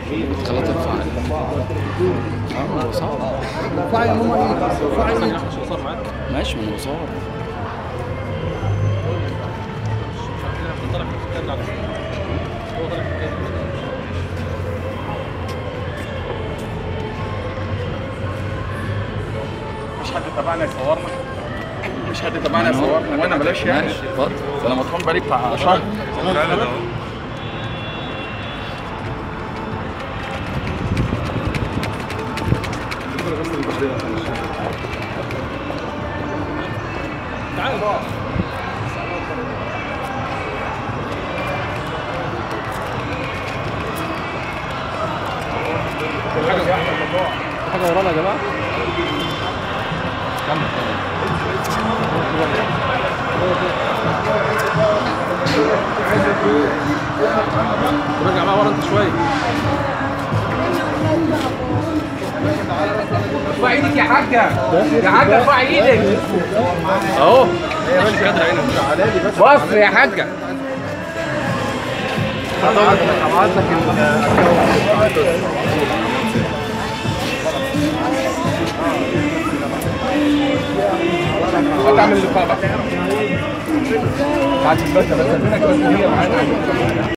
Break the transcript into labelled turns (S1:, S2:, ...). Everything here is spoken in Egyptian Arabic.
S1: خلاص ارفع اه هو صعب
S2: ارفعي يا ماما ايه ارفعي ايه
S1: ماشي ما هو صعب
S3: مش حد تبعنا يصورنا مش حد تبعنا يصورنا وانا بلاش يعني
S1: ماشي اتفضل
S3: انا مطحون بقالي بتاع شهر
S2: حاجه ورانا يا جماعه رجع بقى ورا انت شويه
S4: ارفع ايدك يا حاجه يا حاجه ارفع ايدك
S2: اهو
S4: بص يا حاجه
S3: هتعمل لقاء بقى بعد الباشا بس منك بس هي معانا